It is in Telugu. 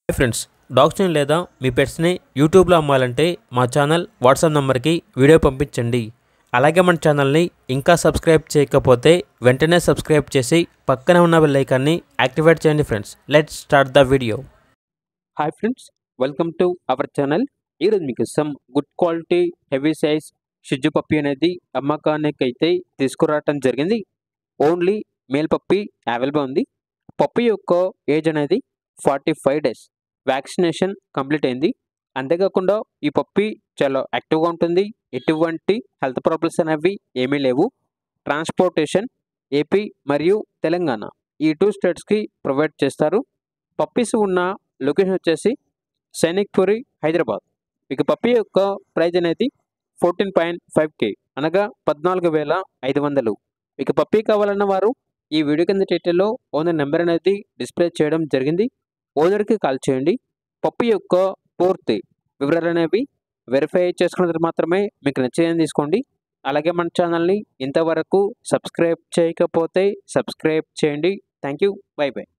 హాయ్ ఫ్రెండ్స్ డాగ్స్ని లేదా మీ పెట్స్ని యూట్యూబ్లో అమ్మాలంటే మా ఛానల్ వాట్సాప్ నెంబర్కి వీడియో పంపించండి అలాగే మన ఛానల్ని ఇంకా సబ్స్క్రైబ్ చేయకపోతే వెంటనే సబ్స్క్రైబ్ చేసి పక్కనే ఉన్న బెల్ ఐకాన్ని యాక్టివేట్ చేయండి friends let's start the video hi friends welcome to our channel ఈరోజు మీకు some good quality heavy size షిజ్జు పప్పి అనేది అమ్మకానికి అయితే తీసుకురావటం జరిగింది ఓన్లీ మేల్ పప్పి అవైలబుల్ ఉంది పప్పి యొక్క ఏజ్ అనేది forty five days vaccination complete అయింది అంతేకాకుండా ఈ పప్పి చాలా యాక్టివ్గా ఉంటుంది ఎటువంటి హెల్త్ ప్రాబ్లమ్స్ అనేవి ఏమీ లేవు ట్రాన్స్పోర్టేషన్ ఏపీ మరియు తెలంగాణ ఈ టూ స్టేట్స్కి ప్రొవైడ్ చేస్తారు పప్పీస్ ఉన్న లొకేషన్ వచ్చేసి సైనిక్పురి హైదరాబాద్ ఇక పప్పి యొక్క ప్రైజ్ అనేది ఫోర్టీన్ పాయింట్ ఫైవ్ కే అనగా పద్నాలుగు వేల ఐదు వందలు ఇక పప్పీ కావాలన్న వారు ఈ వీడియో కింద టైటిల్లో ఓనర్ నెంబర్ అనేది డిస్ప్లే చేయడం జరిగింది ఓనర్కి కాల్ చేయండి పప్పు యొక్క పూర్తి వివరాలు అనేవి వెరిఫై చేసుకున్న తర్వాత మాత్రమే మీకు నచ్చేదని తీసుకోండి అలాగే మన ఛానల్ని ఇంతవరకు సబ్స్క్రైబ్ చేయకపోతే సబ్స్క్రైబ్ చేయండి థ్యాంక్ యూ బై బై